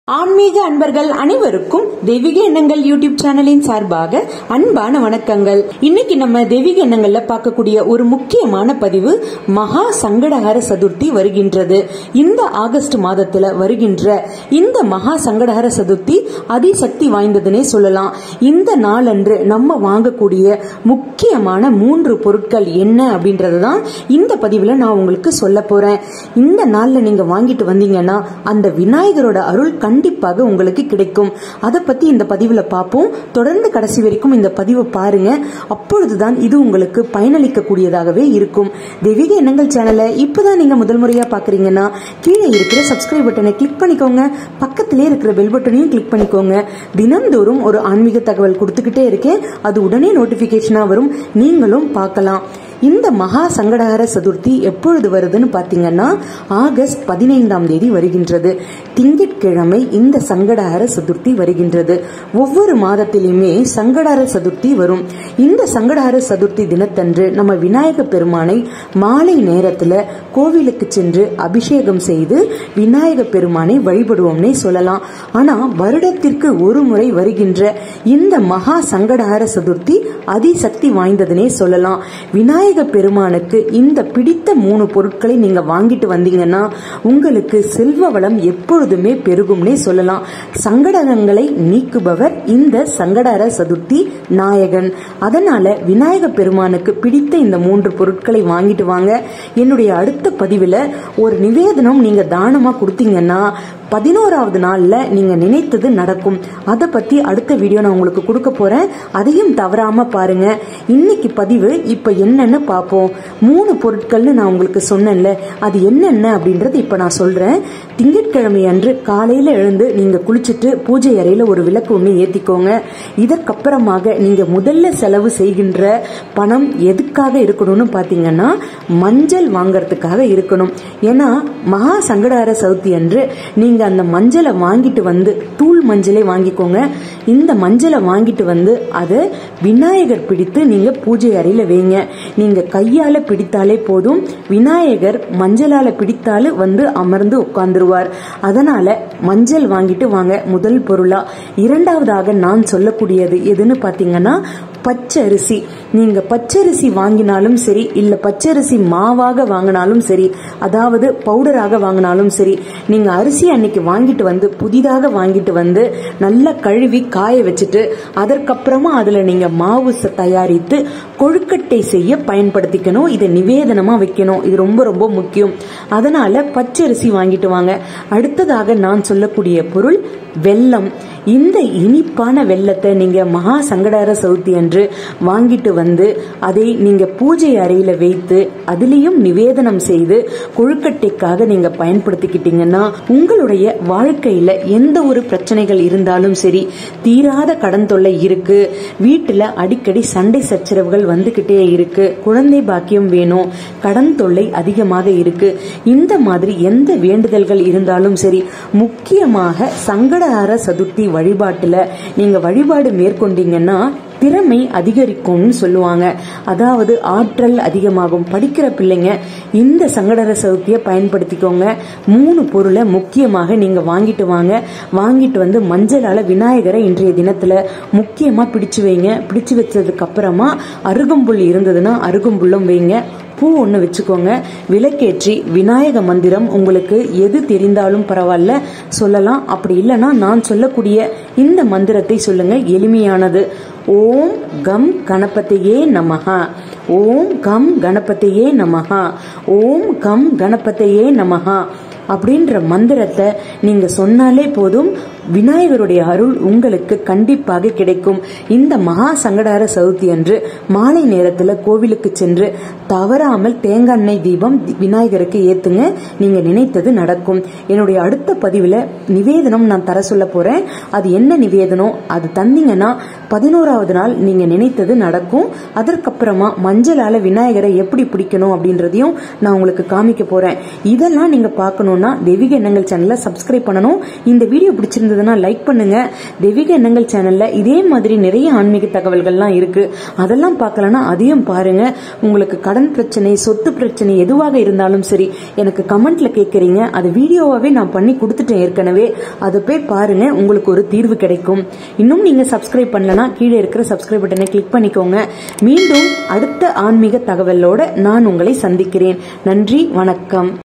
ஆன்மீக அன்பர்கள் அனைவருக்கும் தெய்வீக எண்ணங்கள் யூடியூப் சேனலின் சார்பாக அன்பான வணக்கங்கள் இன்னைக்கு நம்ம தெய்வீக எண்ணங்கள்ல பார்க்கக்கூடிய ஒரு முக்கியமான பதிவு மகா சங்கடஹர சதுர்த்தி வருகின்றது இந்த ஆகஸ்ட் மாதத்துல வருகின்ற இந்த மகா சங்கடஹர சதுர்த்தி அதிசக்தி வாய்ந்ததுன்னே சொல்லலாம் இந்த நாளன்று நம்ம வாங்கக்கூடிய முக்கியமான மூன்று பொருட்கள் என்ன அப்படின்றது தான் இந்த பதிவுல நான் உங்களுக்கு சொல்ல போறேன் இந்த நாள்ல நீங்க வாங்கிட்டு வந்தீங்கன்னா அந்த விநாயகரோட அருள் கண்டிப்பாக உங்களுக்கு கிடைக்கும் அதை பத்தி இந்த பதிவுல பார்ப்போம் தொடர்ந்து கடைசி வரைக்கும் இந்த பதிவை பாருங்க அப்பொழுதுதான் இது உங்களுக்கு பயனளிக்க கூடியதாகவே இருக்கும் தெய்வீக எண்ணங்கள் சேனலை இப்பதான் நீங்க முதல் முறையா பாக்குறீங்கன்னா கீழே இருக்கிற சப்ஸ்கிரைப் பட்டனை கிளிக் பண்ணிக்கோங்க பக்கத்திலே இருக்கிற பெல் பட்டனையும் கிளிக் பண்ணிக்கோங்க தினம்தோறும் ஒரு ஆன்மீக தகவல் கொடுத்துக்கிட்டே இருக்கேன் அது உடனே நோட்டிபிகேஷனா வரும் நீங்களும் பார்க்கலாம் இந்த மகா சங்கடஹர சதுர்த்தி எப்பொழுது வருதுன்னு பாத்தீங்கன்னா ஆகஸ்ட் பதினைந்தாம் தேதி வருகின்றது திங்கட்கிழமை இந்த சங்கடஹர சதுர்த்தி வருகின்றது ஒவ்வொரு மாதத்திலுமே சங்கடஹர சதுர்த்தி வரும் இந்த சங்கடஹர சதுர்த்தி தினத்தன்று நம்ம விநாயக பெருமானை மாலை நேரத்துல கோவிலுக்கு சென்று அபிஷேகம் செய்து விநாயக பெருமானை வழிபடுவோம்னே சொல்லலாம் ஆனா வருடத்திற்கு ஒரு முறை வருகின்ற இந்த மகா சங்கடஹர சதுர்த்தி அதிசக்தி வாய்ந்ததுனே சொல்லலாம் விநாயக பெருமானுக்கு இந்த பிடித்த மூணு பொருட்களை நீங்க வாங்கிட்டு வந்தீங்கன்னா உங்களுக்கு செல்வ வளம் எப்பொழுதுமே பெருகும்னே சொல்லலாம் சங்கடங்களை நீக்குபவர் இந்த சங்கடஹர சதுர்த்தி நாயகன் அதனால விநாயக பெருமானுக்கு பிடித்த இந்த மூன்று பொருட்களை வாங்கிட்டு வாங்க என்னுடைய அடுத்த பதிவுல ஒரு நிவேதனம் நீங்க தானமா கொடுத்தீங்கன்னா பதினோராவது நாள்ல நீங்க நினைத்தது நடக்கும் அதை பத்தி அடுத்த வீடியோ நான் உங்களுக்கு கொடுக்க போறேன் அதையும் தவறாம பாருங்க இன்னைக்கு பதிவு இப்ப என்னன்னு பார்ப்போம் மூணு பொருட்கள்னு நான் உங்களுக்கு சொன்னேன்ல அது என்னென்ன அப்படின்றது இப்ப நான் சொல்றேன் திங்கட்கிழமை அன்று காலையில எழுந்து நீங்க குளிச்சுட்டு பூஜை அறையில ஒரு விளக்கு ஒண்ணு ஏத்திக்கோங்க இதற்கப்புறமாக நீங்க முதல்ல செலவு செய்கின்ற பணம் எதுக்காக இருக்கணும்னு பாத்தீங்கன்னா மஞ்சள் வாங்கறதுக்காக இருக்கணும் ஏன்னா மகா சங்கடார சதுர்த்தி அன்று நீங்க அந்த மஞ்சளை வாங்கிட்டு வந்து தூள் மஞ்சளை வாங்கிக்கோங்க இந்த மஞ்சளை வாங்கிட்டு வந்து அதை விநாயகர் பிடித்து நீங்க பூஜை அறையில வைங்க நீங்க கையால பிடித்தாலே போதும் விநாயகர் மஞ்சளால பிடித்தாலும் வந்து அமர்ந்து உட்கார்ந்துருவார் அதனால மஞ்சள் வாங்கிட்டு வாங்க முதல் பொருளா இரண்டாவதாக நான் சொல்லக்கூடியது எதுன்னு பாத்தீங்கன்னா பச்சரிசி நீங்க பச்சரிசி வாங்கினாலும் சரி இல்ல பச்சரிசி மாவாக வாங்கினாலும் சரி அதாவது பவுடராக வாங்கினாலும் சரி நீங்க அரிசி அன்னைக்கு வாங்கிட்டு வந்து புதிதாக வாங்கிட்டு வந்து நல்லா கழுவி காய வச்சுட்டு அதற்கப்புறமா அதுல நீங்க மாவு தயாரித்து கொழுக்கட்டை செய்ய பயன்படுத்திக்கணும் இதை நிவேதனமா வைக்கணும் இது ரொம்ப ரொம்ப முக்கியம் அதனால பச்சரிசி வாங்கிட்டு வாங்க அடுத்ததாக நான் சொல்லக்கூடிய பொருள் வெல்லம் இந்த இனிப்பான வெள்ளத்தை நீங்க மகா சங்கடார சவுத்தி அன்று வாங்கிட்டு வந்து அதை நீங்க பூஜை அறையில வைத்து அதிலையும் நிவேதனம் செய்து கொழுக்கட்டைக்காக நீங்க பயன்படுத்திக்கிட்டீங்கன்னா உங்களுடைய வாழ்க்கையில எந்த ஒரு பிரச்சனைகள் இருந்தாலும் சரி தீராத கடன் தொல்லை இருக்கு வீட்டுல அடிக்கடி சண்டை சச்சரவுகள் வந்துகிட்டே இருக்கு குழந்தை பாக்கியம் வேணும் கடன் தொல்லை அதிகமாக இருக்கு இந்த மாதிரி எந்த வேண்டுதல்கள் இருந்தாலும் சரி முக்கியமாக சங்கடஹர சதுர்த்தி வழிபாட்டுல நீங்க வழிபாடு மேற்கொண்டீங்கன்னா திறமை அதிகரிக்கும்னு சொல்லுவாங்க அதாவது ஆற்றல் அதிகமாகும் படிக்கிற பிள்ளைங்க இந்த சங்கடர சதுர்த்தியை பயன்படுத்திக்கோங்க மூணு பொருளை முக்கியமாக நீங்க வாங்கிட்டு வாங்க வாங்கிட்டு வந்து மஞ்சளால விநாயகரை இன்றைய தினத்துல முக்கியமா பிடிச்சு வைங்க பிடிச்சு வச்சதுக்கு அப்புறமா அருகம்புல் இருந்ததுன்னா அருகம்புல்லும் வைங்க பூ ஒன்று வச்சுக்கோங்க விளக்கேற்றி விநாயக மந்திரம் உங்களுக்கு எது தெரிந்தாலும் பரவாயில்ல சொல்லலாம் அப்படி இல்லைன்னா நான் சொல்லக்கூடிய இந்த மந்திரத்தை சொல்லுங்க எளிமையானது ஓம் கம் கணபதியே நமஹா ஓம் கம் கணபதியே நமஹா ஓம் கம் கணபதியே நமஹா அப்படின்ற மந்திரத்தை நீங்க சொன்னாலே போதும் விநாயகருடைய அருள் உங்களுக்கு கண்டிப்பாக கிடைக்கும் இந்த மகா சங்கடார சதுர்த்தி அன்று மாலை நேரத்துல கோவிலுக்கு சென்று தவறாமல் தேங்காய் எண்ணெய் தீபம் விநாயகருக்கு ஏத்துங்க நீங்க நினைத்தது நடக்கும் என்னுடைய அடுத்த பதிவுல நிவேதனம் நான் தர சொல்ல போறேன் அது என்ன நிவேதனம் அது தந்தீங்கன்னா பதினோராவது நாள் நீங்க நினைத்தது நடக்கும் அதற்கப்புறமா மஞ்சளால விநாயகரை எப்படி பிடிக்கணும் அப்படின்றதையும் நான் உங்களுக்கு காமிக்க போறேன் இதெல்லாம் நீங்க பார்க்கணும்னா பார்க்கணும்னா தெய்வீக எண்ணங்கள் சேனலை சப்ஸ்கிரைப் பண்ணணும் இந்த வீடியோ பிடிச்சிருந்ததுன்னா லைக் பண்ணுங்க தெய்வீக எண்ணங்கள் சேனல்ல இதே மாதிரி நிறைய ஆன்மீக தகவல்கள்லாம் இருக்கு அதெல்லாம் பார்க்கலன்னா அதையும் பாருங்க உங்களுக்கு கடன் பிரச்சனை சொத்து பிரச்சனை எதுவாக இருந்தாலும் சரி எனக்கு கமெண்ட்ல கேட்குறீங்க அது வீடியோவாவே நான் பண்ணி கொடுத்துட்டேன் ஏற்கனவே அதை போய் பாருங்க உங்களுக்கு ஒரு தீர்வு கிடைக்கும் இன்னும் நீங்க சப்ஸ்கிரைப் பண்ணலனா கீழே இருக்கிற சப்ஸ்கிரைப் பட்டனை கிளிக் பண்ணிக்கோங்க மீண்டும் அடுத்த ஆன்மீக தகவலோட நான் உங்களை சந்திக்கிறேன் நன்றி வணக்கம்